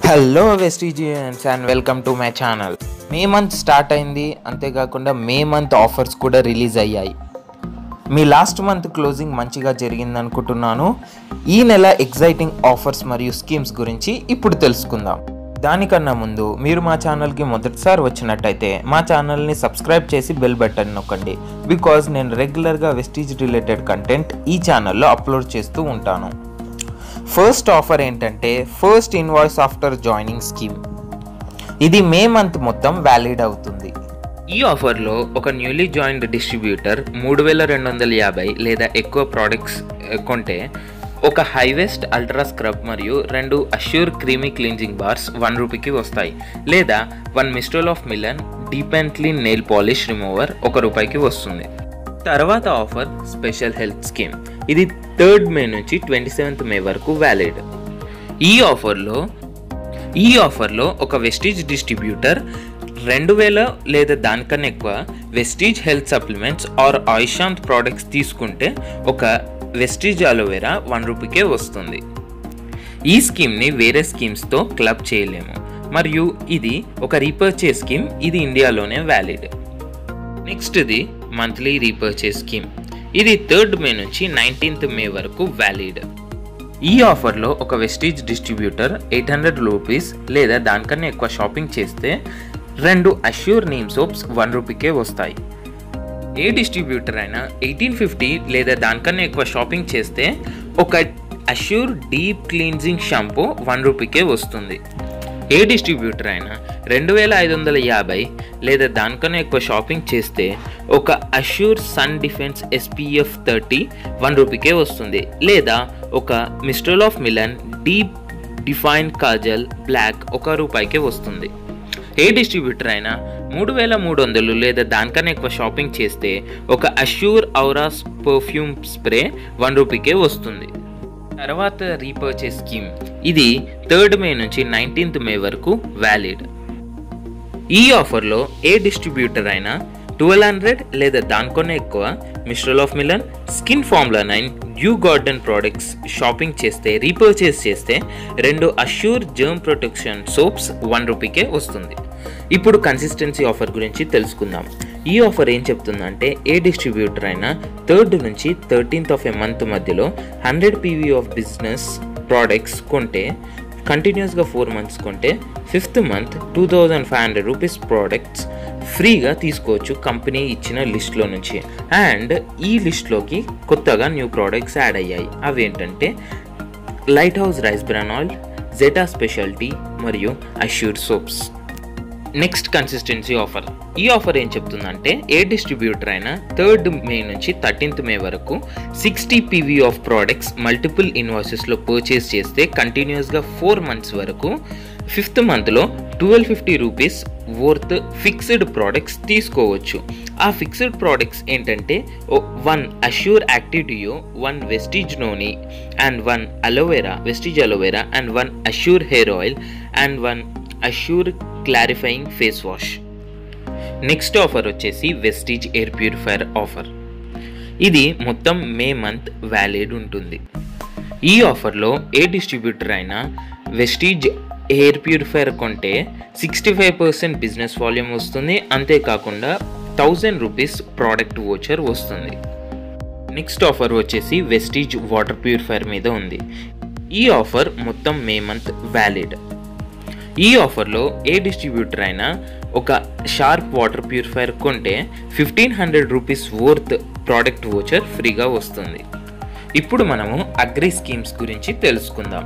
hello Vestigians and welcome to my channel May month start అయింది అంతేకాకుండా May month offers కూడా release అయ్యాయి మీ లాస్ట్ మంత్ క్లోజింగ్ మంచిగా జరిగింది అనుకుంటున్నాను ఈ నెల ఎగ్జైటింగ్ ఆఫర్స్ మరియు స్కీమ్స్ గురించి ఇప్పుడు తెలుసుకుందాం దానికన్నా ముందు మీరు మా ఛానల్కి మొదటిసారి వచ్చినట్టయితే మా ఛానల్ని సబ్స్క్రైబ్ చేసి బెల్ బటన్ నొక్కండి బికాజ్ నేను రెగ్యులర్గా వెస్టీజ్ రిలేటెడ్ కంటెంట్ ఈ ఛానల్లో అప్లోడ్ చేస్తూ ఉంటాను ఫస్ట్ ఆఫర్ ఏంటంటే first invoice after joining scheme ఇది మే మంత్ మొత్తం వ్యాలిడ్ అవుతుంది ఈ ఆఫర్లో ఒక న్యూలీ జాయిన్డ్ డిస్ట్రిబ్యూటర్ మూడు వేల రెండు వందల యాభై లేదా ఎక్కువ ప్రోడక్ట్స్ కొంటే ఒక హైవెస్ట్ అల్ట్రా స్క్రబ్ మరియు రెండు Assure creamy cleansing bars one రూపీకి వస్తాయి లేదా one Mistral of Milan deep and clean nail polish remover ఒక రూపాయికి వస్తుంది తర్వాత ఆఫర్ స్పెషల్ హెల్త్ స్కీమ్ ఇది థర్డ్ మే నుంచి ట్వంటీ సెవెంత్ మే వరకు వ్యాలిడ్ ఈ ఆఫర్లో ఈ ఆఫర్లో ఒక వెస్టీజ్ డిస్ట్రిబ్యూటర్ రెండు వేల లేదా దానికన్నా ఎక్కువ Vestige health supplements or Ayusante products తీసుకుంటే ఒక వెస్టీజ్ అలోవెరా వన్ రూపీకే వస్తుంది ఈ స్కీమ్ని వేరే స్కీమ్స్తో క్లబ్ చేయలేము మరియు ఇది ఒక రీపర్చేస్ స్కీమ్ ఇది ఇండియాలోనే వ్యాలిడ్ నెక్స్ట్ ఇది మంత్లీ రీపర్చేస్ స్కీమ్ ఇది థర్డ్ మే నుంచి నైన్టీన్త్ మే వరకు వ్యాలిడ్ ఈ ఆఫర్లో ఒక Vestige distributor eight hundred rupees లేదా దానికన్నా ఎక్కువ షాపింగ్ చేస్తే రెండు అష్యూర్ నేమ్ సోప్స్ వన్ రూపీకే వస్తాయి ఏ డిస్ట్రిబ్యూటర్ అయినా ఎయిటీన్ ఫిఫ్టీ లేదా దానికన్నా ఎక్కువ షాపింగ్ చేస్తే ఒక Assure deep cleansing shampoo one రూపీకే వస్తుంది ఏ డిస్ట్రిబ్యూటర్ అయినా రెండు వేల ఐదు వందల యాభై లేదా దానికన్నా ఎక్కువ షాపింగ్ చేస్తే ఒక Assure sun defence SPF thirty one రూపీకే వస్తుంది లేదా ఒక Mistral of Milan deep define kajal black ఒక రూపాయికే వస్తుంది ఏ డిస్ట్రిబ్యూటర్ అయినా మూడు వేల మూడు వందలు లేదా దానికన్నా ఎక్కువ షాపింగ్ చేస్తే ఒక Assure auras perfume spray one రూపీకే వస్తుంది తర్వాత రీపర్చేస్ స్కీమ్ ఇది థర్డ్ మే నుంచి నైన్టీన్త్ మే వరకు వ్యాలిడ్ ఈ ఆఫర్లో ఏ డిస్ట్రిబ్యూటర్ అయినా ట్వెల్వ్ హండ్రెడ్ లేదా దానికన్నా ఎక్కువ Mistral of Milan skin formula nine you garden products shopping చేస్తే రీపర్చేస్ చేస్తే రెండు Assure germ protection soaps one రూపీకే వస్తుంది ఇప్పుడు కన్సిస్టెన్సీ ఆఫర్ గురించి తెలుసుకుందాం ఈ ఆఫర్ ఏం చెప్తుందంటే ఏ డిస్ట్రిబ్యూటర్ అయినా థర్డ్ నుంచి థర్టీన్త్ ఆఫ్ ఎ మంత్ మధ్యలో hundred PV of business products కొంటే కంటిన్యూస్గా ఫోర్ మంత్స్ కొంటే fifth month two thousand five hundred rupees products ఫ్రీగా తీసుకోవచ్చు కంపెనీ ఇచ్చిన లిస్ట్లో నుంచి అండ్ ఈ లిస్ట్లోకి కొత్తగా న్యూ ప్రోడక్ట్స్ యాడ్ అయ్యాయి అవి ఏంటంటే lighthouse rice bran oil Zeta speciality మరియు Assure soaps next consistency offer ఈ ఆఫర్ ఏం చెప్తుందంటే ఏ డిస్ట్రిబ్యూటర్ అయినా థర్డ్ మే నుంచి థర్టీన్త్ మే వరకు sixty PV of products multiple ఇన్వాయిసెస్లో పర్చేస్ చేస్తే కంటిన్యూస్గా ఫోర్ మంత్స్ వరకు ఫిఫ్త్ మంత్లో twelve fifty rupees worth fixed products తీసుకోవచ్చు ఆ ఫిక్స్డ్ ప్రోడక్ట్స్ ఏంటంటే వన్ అష్యూర్ యాక్టివిటీయో one Vestige noni and one aloe vera Vestige aloe vera and one Assure hair oil and one Assure clarifying face wash next offer వచ్చేసి Vestige air purifier offer ఇది మొత్తం May month valid ఉంటుంది ఈ ఆఫర్లో ఏ distributor అయినా Vestige air purifier కొంటే sixty five percent business volume వస్తుంది అంతేకాకుండా థౌజండ్ రూపీస్ ప్రోడక్ట్ వోచర్ వస్తుంది నెక్స్ట్ ఆఫర్ వచ్చేసి వెస్టీజ్ వాటర్ ప్యూరిఫైయర్ మీద ఉంది ఈ ఆఫర్ మొత్తం మే మంత్ వ్యాలిడ్ ఈ ఆఫర్లో ఏ డిస్ట్రిబ్యూటర్ అయినా ఒక షార్ప్ వాటర్ ప్యూరిఫైయర్ కొంటే fifteen hundred rupees worth product voucher ఫ్రీగా వస్తుంది ఇప్పుడు మనము అగ్రి స్కీమ్స్ గురించి తెలుసుకుందాం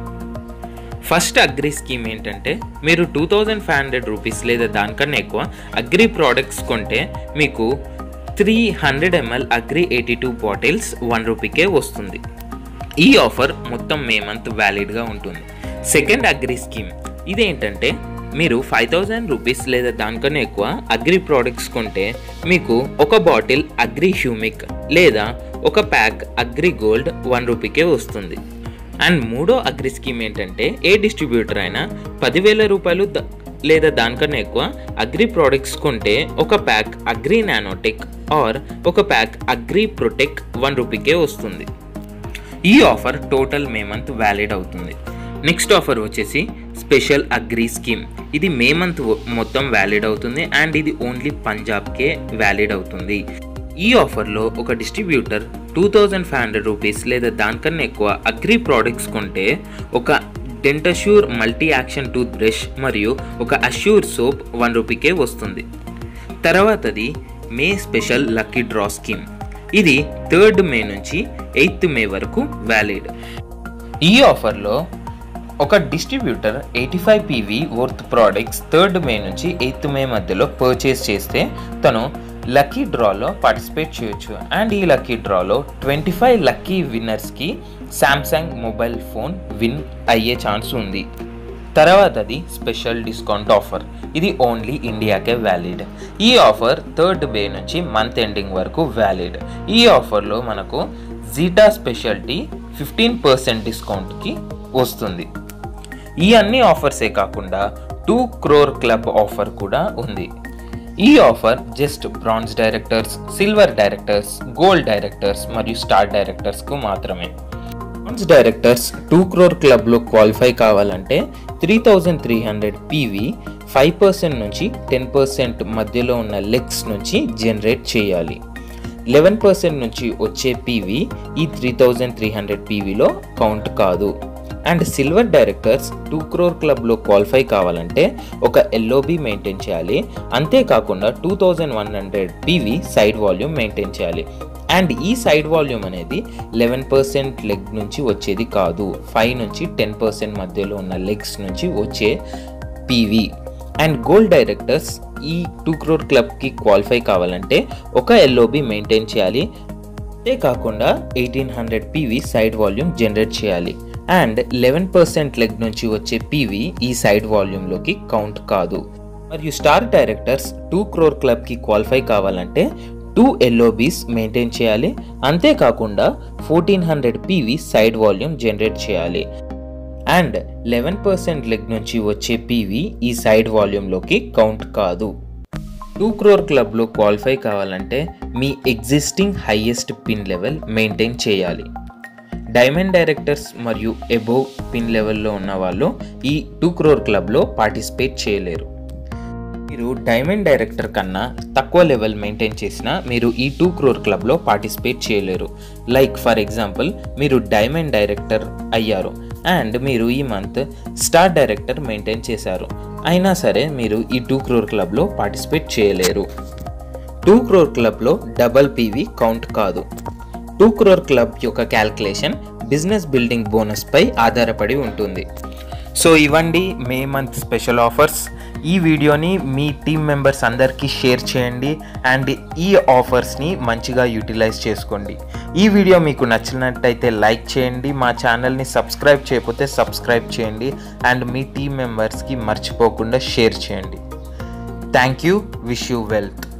ఫస్ట్ అగ్రి స్కీమ్ ఏంటంటే మీరు two thousand five hundred rupees లేదా దానికన్నా ఎక్కువ అగ్రి ప్రోడక్ట్స్ కొంటే మీకు three hundred ML Agri eighty two bottles one రూపీకే వస్తుంది ఈ ఆఫర్ మొత్తం మే మంత్ వ్యాలిడ్గా ఉంటుంది సెకండ్ అగ్రి స్కీమ్ ఇదేంటంటే మీరు ఫైవ్ థౌజండ్ రూపీస్ లేదా దానికన్నా ఎక్కువ అగ్రి ప్రోడక్ట్స్ కొంటే మీకు ఒక బాటిల్ అగ్రి హ్యూమిక్ లేదా ఒక ప్యాక్ అగ్రి గోల్డ్ వన్ రూపీకే వస్తుంది అండ్ మూడో అగ్రి స్కీమ్ ఏంటంటే ఏ డిస్ట్రిబ్యూటర్ అయినా పదివేల రూపాయలు ద- లేదా దానికన్నా ఎక్కువ అగ్రి ప్రోడక్ట్స్ కొంటే ఒక ప్యాక్ అగ్రి నానోటెక్ ఆర్ ఒక ప్యాక్ అగ్రి ప్రొటెక్ వన్ రూపీకే వస్తుంది ఈ offer total May month valid అవుతుంది నెక్స్ట్ ఆఫర్ వచ్చేసి స్పెషల్ అగ్రి స్కీమ్ ఇది మే మంత్ మొత్తం వ్యాలిడ్ అవుతుంది అండ్ ఇది ఓన్లీ పంజాబ్కే వ్యాలిడ్ అవుతుంది ఈ ఆఫర్లో ఒక distributor two thousand five hundred rupees లేదా దానికన్నా ఎక్కువ అగ్రి ప్రోడక్ట్స్ కొంటే ఒక Dentassure multi action toothbrush మరియు ఒక అష్యూర్ సోప్ వన్ రూపీకే వస్తుంది తర్వాతది మే స్పెషల్ లక్కీ డ్రా స్కీమ్ ఇది థర్డ్ మే నుంచి ఎయిత్ మే వరకు వ్యాలిడ్ ఈ ఆఫర్లో ఒక distributor eighty five PV worth products third May నుంచి ఎయిత్ మే మధ్యలో పర్చేస్ చేస్తే తను లక్కీ డ్రాలో పార్టిసిపేట్ చేయొచ్చు అండ్ ఈ లక్కీ డ్రాలో ట్వంటీ ఫైవ్ లక్కీ విన్నర్స్కి శాంసంగ్ మొబైల్ ఫోన్ విన్ అయ్యే ఛాన్స్ ఉంది తర్వాతది స్పెషల్ డిస్కౌంట్ ఆఫర్ ఇది ఓన్లీ ఇండియాకే వ్యాలిడ్ ఈ ఆఫర్ థర్డ్ మే నుంచి మంత్ ఎండింగ్ వరకు వ్యాలిడ్ ఈ ఆఫర్లో మనకు జీటా స్పెషాలిటీ ఫిఫ్టీన్ పర్సెంట్ డిస్కౌంట్కి వస్తుంది ఈ అన్ని ఆఫర్సే కాకుండా టూ క్రోర్ క్లబ్ ఆఫర్ కూడా ఉంది ఈ offer just bronze directors silver directors gold directors మరియు స్టార్ డైరెక్టర్స్కు మాత్రమే బ్రాంజ్ డైరెక్టర్స్ టూ క్రోర్ క్లబ్లో క్వాలిఫై కావాలంటే three thousand three hundred PV five percent నుంచి టెన్ పర్సెంట్ మధ్యలో ఉన్న లెగ్స్ నుంచి జనరేట్ చేయాలి లెవెన్ పర్సెంట్ నుంచి వచ్చే పీవీ ఈ త్రీ థౌజండ్ త్రీ హండ్రెడ్ పీవీలో కౌంట్ కాదు and silver directors two crore క్లబ్లో క్వాలిఫై కావాలంటే ఒక ఎల్ఓబి మెయింటైన్ చేయాలి అంతేకాకుండా two thousand one hundred PV side volume maintain చేయాలి అండ్ ఈ సైడ్ వాల్యూమ్ అనేది లెవెన్ పర్సెంట్ లెగ్ నుంచి వచ్చేది కాదు ఫైవ్ నుంచి టెన్ పర్సెంట్ మధ్యలో ఉన్న లెగ్స్ నుంచి వచ్చే పీవీ అండ్ గోల్డ్ డైరెక్టర్స్ ఈ టూ క్రోర్ క్లబ్కి క్వాలిఫై కావాలంటే ఒక ఎల్ఓబి మెయింటైన్ చేయాలి అంతేకాకుండా eighteen hundred PV side volume generate చేయాలి అండ్ లెవెన్ పర్సెంట్ లెగ్ నుంచి వచ్చే పీవీ ఈ సైడ్ వాల్యూమ్లోకి కౌంట్ కాదు మరియు స్టార్ డైరెక్టర్స్ టూ క్రోర్ క్లబ్కి క్వాలిఫై కావాలంటే టూ ఎల్ఓబీస్ మెయింటైన్ చేయాలి అంతేకాకుండా fourteen hundred PV side volume generate చేయాలి అండ్ లెవెన్ పర్సెంట్ లెగ్ నుంచి వచ్చే పీవీ ఈ సైడ్ వాల్యూమ్లోకి కౌంట్ కాదు టూ క్రోర్ క్లబ్లో క్వాలిఫై కావాలంటే మీ existing highest pin level maintain చేయాలి డైమండ్ డైరెక్టర్స్ మరియు ఎబోవ్ పిన్ లెవెల్లో ఉన్న వాళ్ళు ఈ టూ క్రోర్ క్లబ్లో పార్టిసిపేట్ చేయలేరు మీరు డైమండ్ డైరెక్టర్ కన్నా తక్కువ లెవెల్ మెయింటైన్ చేసినా మీరు ఈ టూ క్రోర్ క్లబ్లో పార్టిసిపేట్ చేయలేరు లైక్ ఫర్ ఎగ్జాంపుల్ మీరు డైమండ్ డైరెక్టర్ అయ్యారు అండ్ మీరు ఈ మంత్ స్టార్ డైరెక్టర్ మెయింటైన్ చేశారు అయినా సరే మీరు ఈ టూ క్రోర్ క్లబ్లో పార్టిసిపేట్ చేయలేరు టూ క్రోర్ క్లబ్లో డబల్ పీవీ కౌంట్ కాదు టూ క్రోర్ క్లబ్ యొక్క క్యాల్కులేషన్ బిజినెస్ బిల్డింగ్ బోనస్పై ఆధారపడి ఉంటుంది సో ఇవ్వండి మే మంత్ స్పెషల్ ఆఫర్స్ ఈ వీడియోని మీ టీం మెంబర్స్ అందరికీ షేర్ చేయండి అండ్ ఈ ఆఫర్స్ని మంచిగా యూటిలైజ్ చేసుకోండి ఈ వీడియో మీకు నచ్చినట్టయితే లైక్ చేయండి మా ఛానల్ని సబ్స్క్రైబ్ చేయకపోతే సబ్స్క్రైబ్ చేయండి అండ్ మీ టీం మెంబర్స్కి మర్చిపోకుండా షేర్ చేయండి thank you wish you wealth